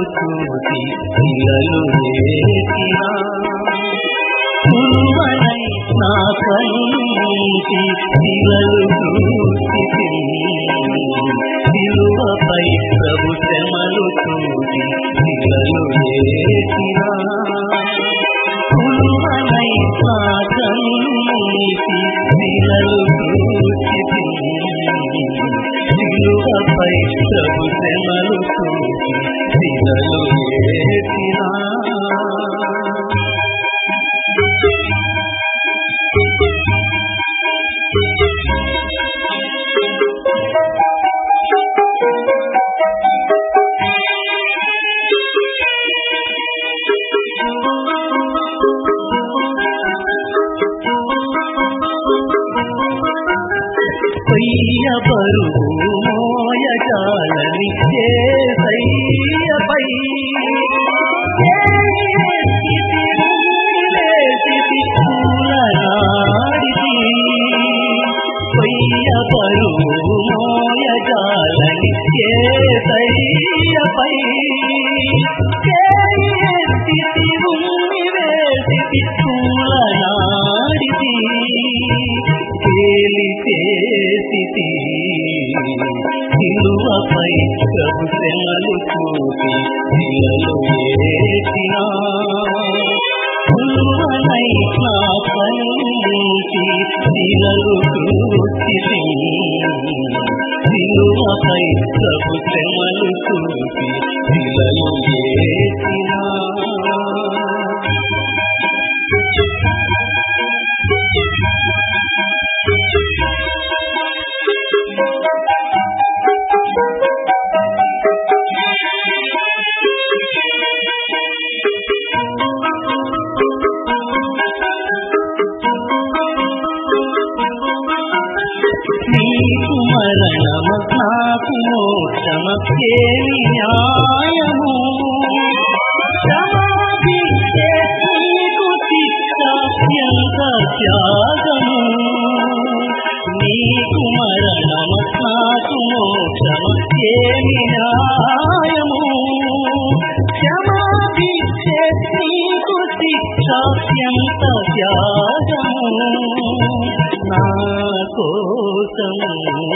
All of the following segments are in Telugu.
చూసి శిలలు వేసినా పురువనై నా కన్నుంచి శిలలు చూసి శిలువపై ప్రభు శ్రమలు చూసి శిలలు వేసినా పురువనై నా కన్నుంచి శిలలు చూసి శిలువపై ప్రభు శ్రమలు చూసి శిలలు వేసినా కొయ్య బరువు మోయజాలని చేసయ్యపై కొయ్య బరువు మోయజాలని చేసయ్యపై చేసి ఉమ్మి వేసి పూలనాడితి కేలి చేసి సిలువపై ప్రభు శ్రమలు చూసి శిలలు వేసినా పులువనై నా కన్నుంచి శిలలు చూసి సిలువపై ప్రభు శ్రమలు చూసి శిలలు వేసినా నీకు మరణము నాకు మోక్షమకేమి న్యాయము క్షమాభిక్షే నీకు శిక్ష ఎంత త్యాగము నీకు మరణము నాకు మోక్షమకేమి న్యాయము క్షమాభిక్షే నీకు శిక్ష ఎంత త్యాగము నా కోసము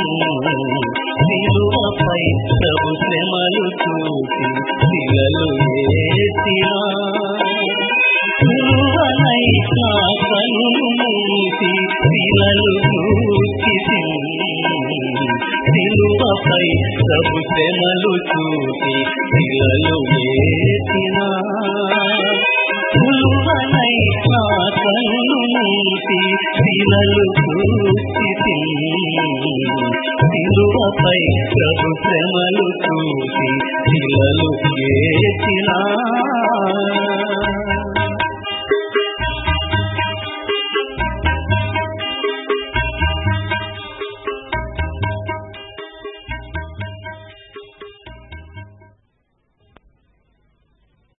శిలువపై ప్రభు శ్రమలు చూసి శిలలు వేసినా శిలువనై నా కన్ను మూసి శిలలు చూసి శిలువపై ప్రభు శ్రమలు చూసి శిలలు వేసినా శిలువనై నా కన్ను మూసి శిలలు చూసి శిలువపై ప్రభు శ్రమలు చూసి శిలలు వేసినా